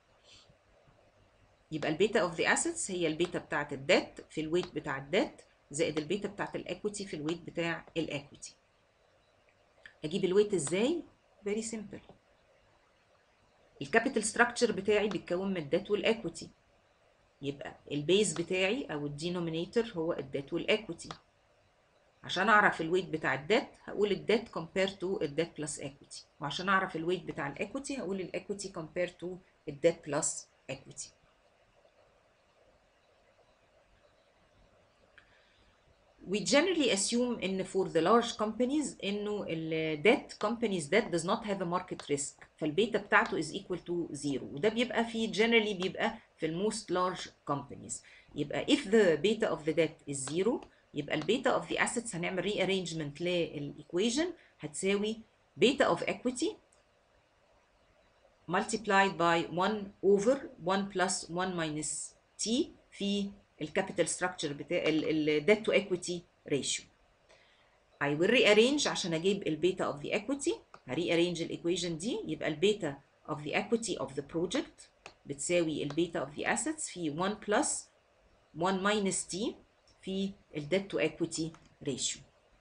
يبقى البيتا اوف ذا assets هي البيتا بتاعت الديت في الويت بتاع الديت زائد البيتا بتاعت الايكويتي في الويت بتاع الايكويتي اجيب الويت ازاي very simple الكابيتال ستراكشر بتاعي بيتكون من الديت والايكويتي يبقى البيز بتاعي او الدينومينيتور هو الديت والايكويتي عشان اعرف الويت بتاع الديت هقول الديت كومبير تو الديت بلس ايكويتي وعشان اعرف الويت بتاع الايكويتي هقول الايكويتي كومبير تو الديت بلس ايكويتي we generally assume ان for the large companies انه ال debt companies debt does not have a market risk فالبيتا بتاعته is equal to zero وده بيبقى في generally بيبقى في الموست large companies يبقى if the beta of the debt is zero يبقى البيتا of the assets هنعمل rearrangement للإيكويجن هتساوي beta of equity multiplied by 1 over 1 plus 1 minus t في الكابيتال ستراكشر بتاع ال debt to equity ratio. I will rearrange عشان اجيب البيتا of the equity هريارينج الايكويشن دي يبقى البيتا of the equity of the project بتساوي البيتا of the assets في 1 plus 1 minus t في ال debt to equity ratio.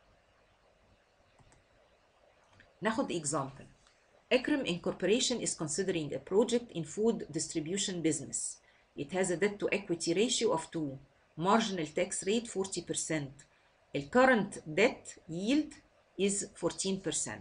ناخد example. Ekrim Incorporation is considering a project in food distribution business. It has a debt to equity ratio of 2, marginal tax rate 40%. The current debt yield is 14%.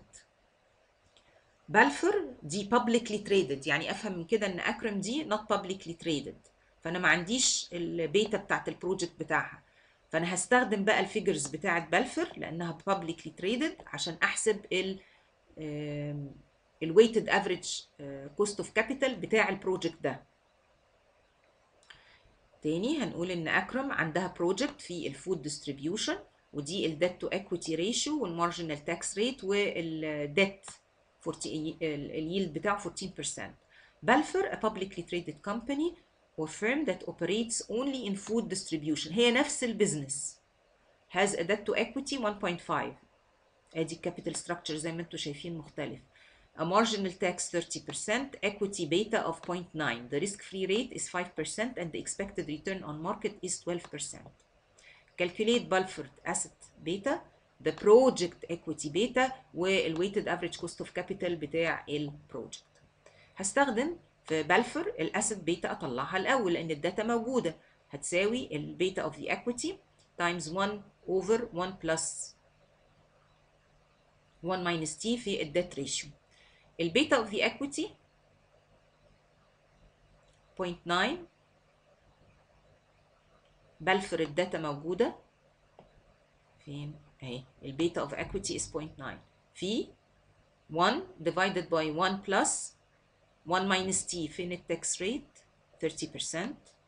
بلفر دي publicly traded يعني افهم من كده ان اكرم دي not publicly traded فانا ما عنديش البيتا بتاعت البروجكت بتاعها فانا هستخدم بقى الفيجرز بتاعت بلفر لانها publicly traded عشان احسب ال الويتد افريج كوست اوف كابيتال بتاع البروجكت ده تاني هنقول ان اكرم عندها بروجكت في الفود ديستريبيوشن ودي الديت تو ايكويتي ريشيو والمارجنال تاكس ريت والديت اليلد بتاعه 14% بلفر a publicly traded company or firm that operates only in food distribution هي نفس البيزنس has a debt to equity 1.5 ادي الكابيتال ستراكشر زي ما انتم شايفين مختلف a marginal tax 30%, equity beta of 0.9. The risk-free rate is 5% and the expected return on market is 12%. Calculate Bulford asset beta, the project equity beta والweighted average cost of capital بتاع البروجكت. هستخدم في بلفر الاسيت بيتا اطلعها الاول لان الداتا موجوده هتساوي البيتا of the equity times 1 over 1 plus 1 minus t في الديت ريشيو. البيتا اوف ذا equity 0.9 بلفر الداتا موجودة فين اهي البيتا اوف equity is 0.9 في 1 divided by 1 plus 1 minus t فين التاكس ريت 30%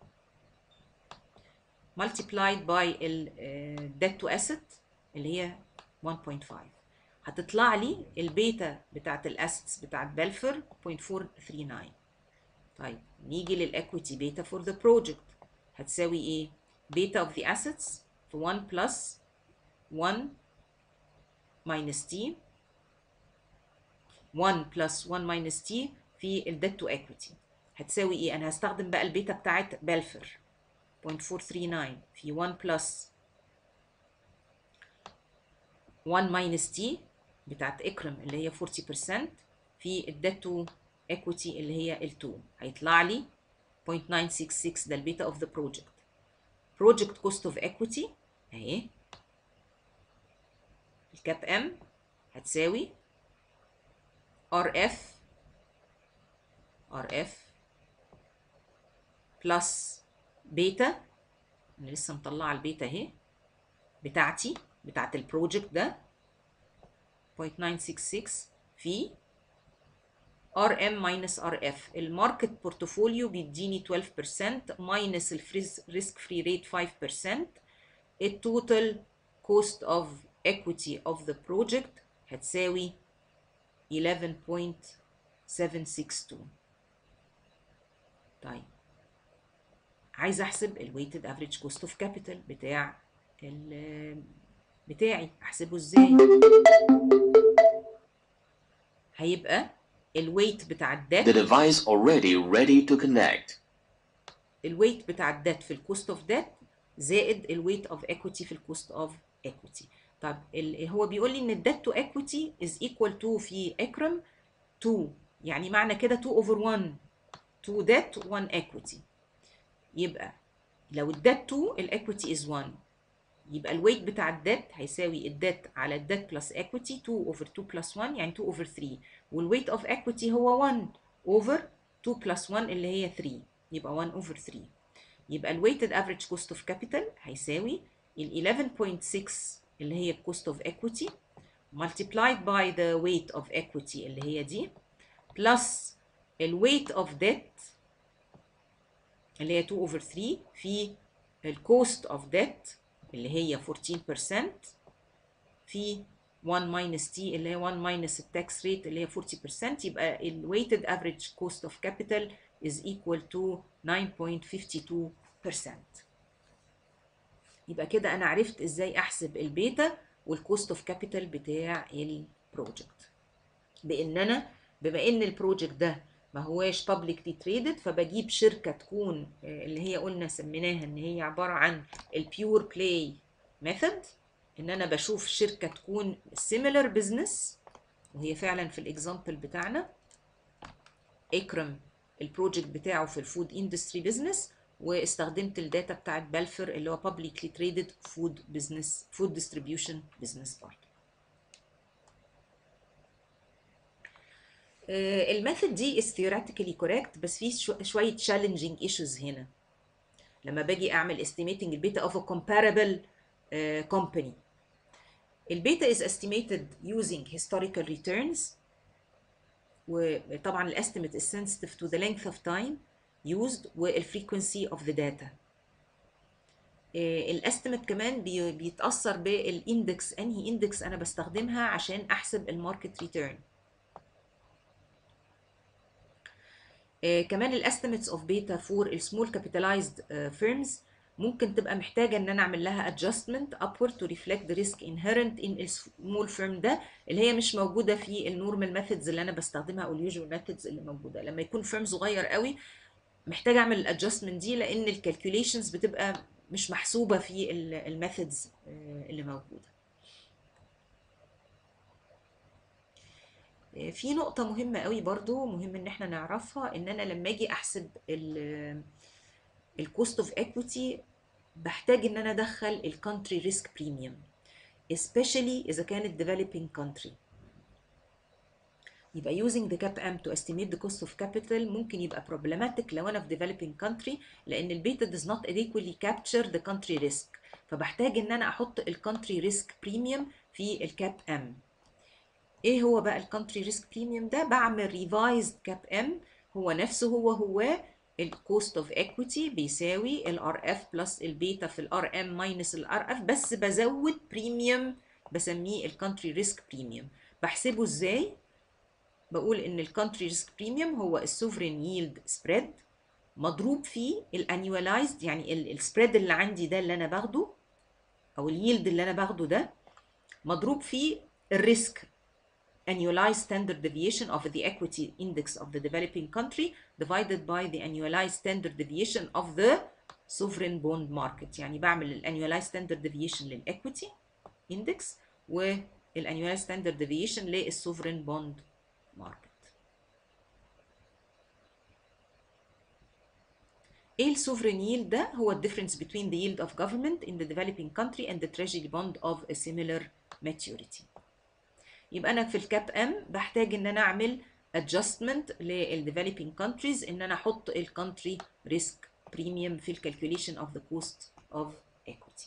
multiplied by ال debt to asset اللي هي 1.5 هتطلع لي البيتا بتاعت الاسيتس بتاعت بلفر 0.439 طيب نيجي للاكويتي بيتا فور ذا بروجكت هتساوي ايه بيتا اوف ذا اسيتس في 1 بلس 1 minus t 1 بلس 1 minus t في الديت تو ايكويتي هتساوي ايه انا هستخدم بقى البيتا بتاعت بلفر 0.439 في 1 بلس 1 minus t بتاعت اكرم اللي هي 40% في الديت تو ايكويتي اللي هي ال 2 هيطلع لي 0.966 ده البيتا اوف ذا بروجكت بروجكت كوست اوف ايكويتي اهي الكاب ام هتساوي ار اف ار اف بلس بيتا انا لسه مطلعه البيتا اهي بتاعتي بتاعت البروجكت ده 0.966 في ار ام ماينس ار اف الماركت بورتفوليو بيديني 12% ماينس الريسك فري ريت 5% التوتال كوست اوف equity of the project هتساوي 11.762 طيب عايز احسب الويتد افريج كوست اوف كابيتال بتاع ال بتاعي احسبه ازاي هيبقى الويت بتاع الديت The device already ready to connect. الويت بتاع الديت في الكوست اوف ديت زائد الويت اوف equity في الكوست اوف equity طب ال- هو بيقول لي ان الديت تو ايكويتي از ايكوال تو في اكرم 2 يعني معنى كده 2 اوفر 1 2 ديت 1 equity يبقى لو الديت 2 الايكويتي از 1 يبقى الويت بتاع الديت هيساوي الديت على الديت بلس equity 2 اوفر 2 بلس 1 يعني 2 اوفر 3 والويت اوف equity هو 1 اوفر 2 بلس 1 اللي هي 3 يبقى 1 اوفر 3 يبقى الويتد افريج كوست اوف كابيتال هيساوي ال 11.6 اللي هي cost of equity multiplied by the weight of equity اللي هي دي plus ال weight of debt اللي هي 2 over 3 في الكوست اوف ديت اللي هي 14% في 1 minus t اللي هي 1 minus التاكس ريت اللي هي 40% يبقى ال weighted average cost of capital is equal to 9.52% يبقى كده انا عرفت ازاي احسب البيتا والكوست اوف كابيتال بتاع البروجكت بان انا بما ان البروجكت ده ما هواش publicly traded فبجيب شركه تكون اللي هي قلنا سميناها ان هي عباره عن البيور بلاي ميثود ان انا بشوف شركه تكون similar business وهي فعلا في الاكزامبل بتاعنا اكرم البروجكت بتاعه في الفود اندستري بزنس واستخدمت الداتا بتاعت بلفر اللي هو publicly traded food business food distribution business برضه الميثود دي is theoretically correct بس في شويه challenging issues هنا لما باجي اعمل estimating البيتا of a comparable uh, company البيتا is estimated using historical returns وطبعا الاستيميت is sensitive to the length of time used والfrequency of the data الاستيميت كمان بي بيتاثر بالاندكس انهي اندكس انا بستخدمها عشان احسب الماركت ريتيرن كمان الاستيميتس اوف بيتا فور السمول كابيتالايزد فيرمز ممكن تبقى محتاجه ان انا اعمل لها adjustment upward to reflect the risk inherent in small firm ده اللي هي مش موجوده في النورمال ميثودز اللي انا بستخدمها او اليوجوال ميثودز اللي موجوده لما يكون فيرم صغير قوي محتاجه اعمل الادجستمنت دي لان الكالكوليشنز بتبقى مش محسوبه في الميثودز اللي موجوده في نقطة مهمة قوي برضو مهم ان احنا نعرفها ان انا لما اجي احسب الكوست اوف equity بحتاج ان انا ادخل الكونتري ريسك بريميوم especially اذا كانت developing country يبقى using the cap m to estimate the cost of capital ممكن يبقى problematic لو انا في developing country لان البيتا does not adequately capture the country risk فبحتاج ان انا احط الكونتري ريسك بريميوم في الكاب ام ايه هو بقى الكونتري ريسك بريميوم ده بعمل ريفايزد كاب ام هو نفسه هو هو الكوست اوف ايكويتي بيساوي الار اف بلس البيتا في الار ام ماينس الار اف بس بزود بريميوم بسميه الكونتري ريسك بريميوم بحسبه ازاي بقول ان الكونتري ريسك بريميوم هو السوفرين ييلد سبريد مضروب في الانيولايزد يعني السبريد اللي عندي ده اللي انا باخده او الييلد اللي انا باخده ده مضروب في الريسك annualized standard deviation of the equity index of the developing country divided by the annualized standard deviation of the sovereign bond market يعني بعمل ال annualized standard deviation للequity index وال annualized standard deviation للsovereign bond market ايه السوفرين ييلد ده هو ال difference between the yield of government in the developing country and the treasury bond of a similar maturity يبقى انا في الكاب ام بحتاج ان انا اعمل adjustment للديفلوبينج countries ان انا احط الكونتري ريسك بريميوم في الكالكوليشن اوف ذا كوست اوف equity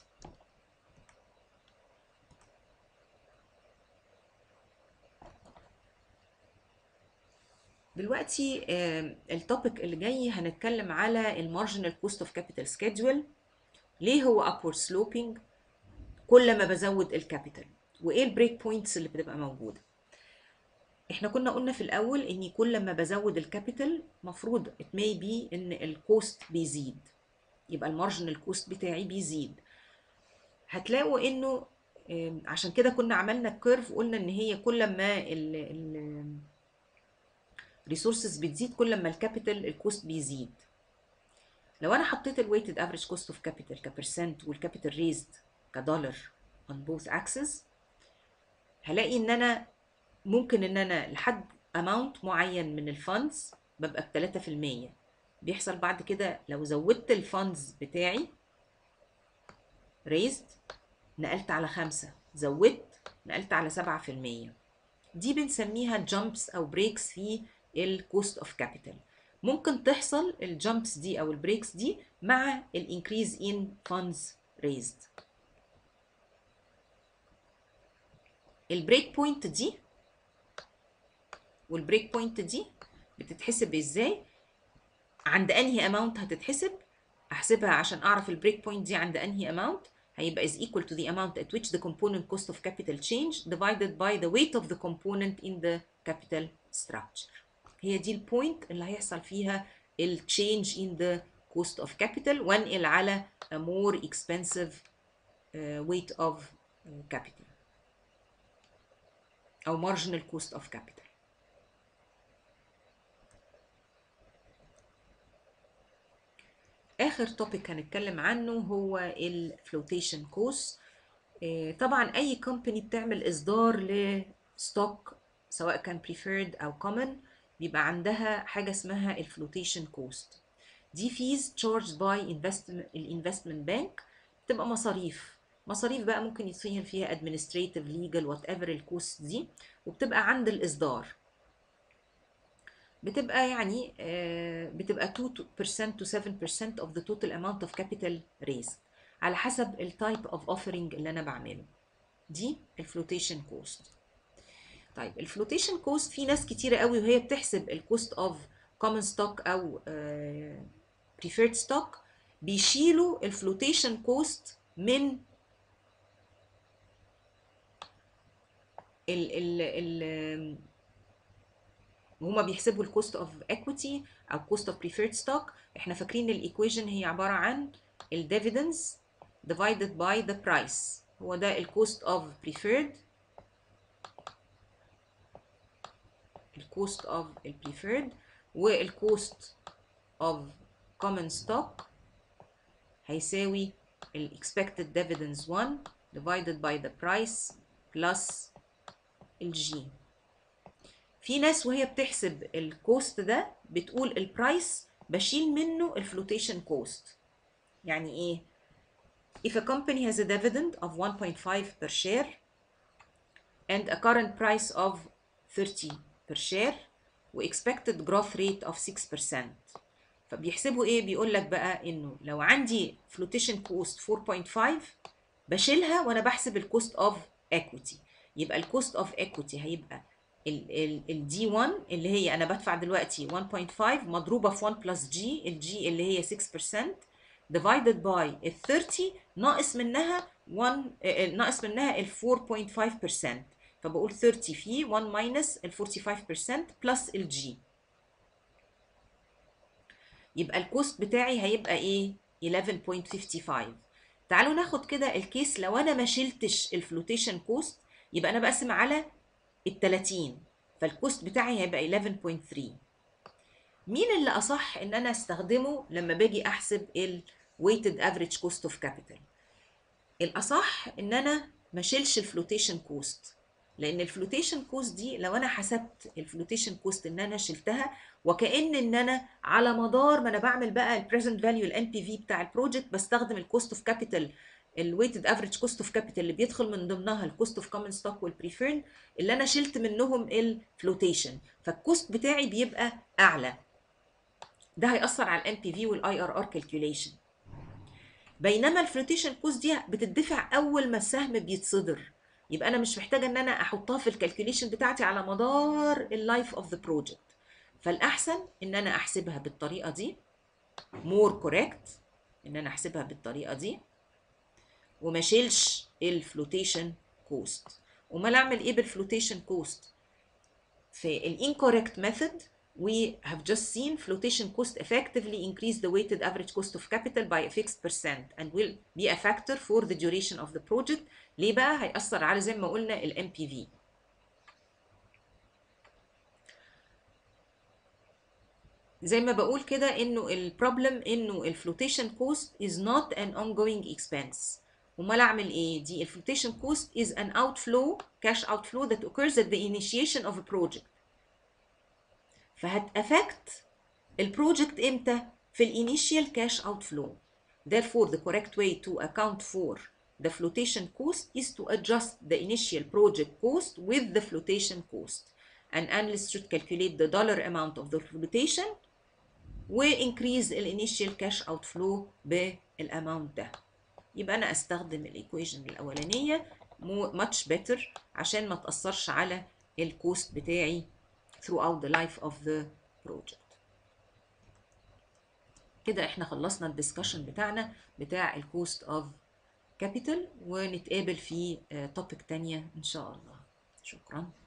دلوقتي التوبيك اللي جاي هنتكلم على المارجنال كوست اوف كابيتال سكيدجول ليه هو upward sloping كل ما بزود الكابيتال وايه البريك بوينتس اللي بتبقى موجوده احنا كنا قلنا في الاول اني كل ما بزود الكابيتال مفروض it may be ان الكوست بيزيد يبقى المارجنال كوست بتاعي بيزيد هتلاقوا انه عشان كده كنا عملنا الكيرف قلنا ان هي كل ما ال الريسورسز بتزيد كل ما الكابيتال الكوست بيزيد لو انا حطيت الويتد افريج كوست اوف كابيتال كبرسنت والكابيتال ريزد كدولار on both axes هلاقي ان انا ممكن ان انا لحد اماونت معين من الفاندز ببقى ب 3% بيحصل بعد كده لو زودت الفاندز بتاعي ريزد نقلت على خمسة زودت نقلت على سبعة في المية دي بنسميها جامبس او بريكس في الكوست اوف كابيتال ممكن تحصل الجامبس دي او البريكس دي مع الانكريز ان فاندز ريزد البريك بوينت دي والبريك بوينت دي بتتحسب ازاي عند انهي اماونت هتتحسب احسبها عشان اعرف البريك بوينت دي عند انهي اماونت هيبقى is equal to the amount at which the component cost of capital change divided by the weight of the component in the capital structure هي دي البوينت اللي هيحصل فيها ال change in the cost of capital وانقل على a more expensive uh, weight of uh, capital أو marginal cost of capital آخر توبيك هنتكلم عنه هو ال flotation cost آه، طبعا أي company بتعمل إصدار لستوك سواء كان preferred أو common بيبقى عندها حاجة اسمها ال flotation cost دي fees charged by investment الانفستمنت بانك بتبقى مصاريف مصاريف بقى ممكن يصير فيها administrative legal whatever الكوست دي وبتبقى عند الإصدار بتبقى يعني آه، بتبقى 2% to 7% of the total amount of capital raised على حسب التايب of offering اللي أنا بعمله دي الفلوتيشن كوست طيب الفلوتيشن كوست في ناس كتيرة قوي وهي بتحسب الكوست اوف common stock أو آه، preferred stock بيشيلوا الفلوتيشن كوست من ال ال ال وهما بيحسبوا الكوست اوف equity او كوست اوف preferred stock احنا فاكرين الايكويشن هي عباره عن الديفيدنز divided by the price هو ده الكوست اوف preferred الكوست اوف preferred والكوست اوف common stock هيساوي ال expected dividends 1 divided by the price plus الجي في ناس وهي بتحسب الكوست ده بتقول البرايس بشيل منه الفلوتيشن كوست يعني ايه if a company has a dividend of 1.5 per share and a current price of 30 per share و expected growth rate of 6% فبيحسبوا ايه بيقول لك بقى انه لو عندي flotation cost 4.5 بشيلها وانا بحسب الكوست اوف equity يبقى الكوست اوف equity هيبقى الدي 1 اللي هي انا بدفع دلوقتي 1.5 مضروبه في 1 بلس جي الجي اللي هي 6% divided by ال 30 ناقص منها 1 آه، ناقص منها ال 4.5% فبقول 30 في 1 minus ال 45% بلس الجي يبقى الكوست بتاعي هيبقى ايه 11.55 تعالوا ناخد كده الكيس لو انا ما شلتش الفلوتيشن كوست يبقى انا بقسم على ال 30 فالكوست بتاعي هيبقى 11.3 مين اللي اصح ان انا استخدمه لما باجي احسب ال weighted average cost of capital الاصح ان انا ما اشيلش الفلوتيشن كوست لان الفلوتيشن كوست دي لو انا حسبت الفلوتيشن كوست ان انا شلتها وكأن ان انا على مدار ما انا بعمل بقى البريزنت فاليو الان بي في بتاع البروجكت بستخدم الكوست اوف كابيتال الويتد افريج كوست اوف كابيتال اللي بيدخل من ضمنها الكوست اوف كومن ستوك والبريفيرد اللي انا شلت منهم الفلوتيشن فالكوست بتاعي بيبقى اعلى ده هيأثر على الان بي في والاي ار ار كالكوليشن بينما الفلوتيشن كوست دي بتدفع اول ما السهم بيتصدر يبقى انا مش محتاجه ان انا احطها في الكالكوليشن بتاعتي على مدار اللايف اوف ذا بروجكت فالاحسن ان انا احسبها بالطريقه دي مور كوريكت ان انا احسبها بالطريقه دي وما شيلش الفلوتيشن كوست امال اعمل ايه بالفلوتيشن كوست في الانكوريكت ميثود we have just seen flotation cost effectively increase the weighted average cost of capital by a fixed percent and will be a factor for the duration of the project ليه بقى هيأثر على زي ما قلنا ال MPV زي ما بقول كده انه البروبلم انه الفلوتيشن كوست is not an ongoing expense امال اعمل ايه دي الفلوتيشن كوست is an outflow cash outflow that occurs at the initiation of a project فهتأفكت البروجكت امتى في الانيشيال cash outflow therefore the correct way to account for the flotation cost is to adjust the initial project cost with the flotation cost an analyst should calculate the dollar amount of the flotation وانكريز الانيشال كاش اوت فلو بالاماونت ده يبقى انا استخدم الايكويشن الاولانيه much better عشان ما تاثرش على الكوست بتاعي throughout the life of the project كده احنا خلصنا الدiscussion بتاعنا بتاع الكوست اوف كابيتال ونتقابل في توبيك تانية ان شاء الله شكرا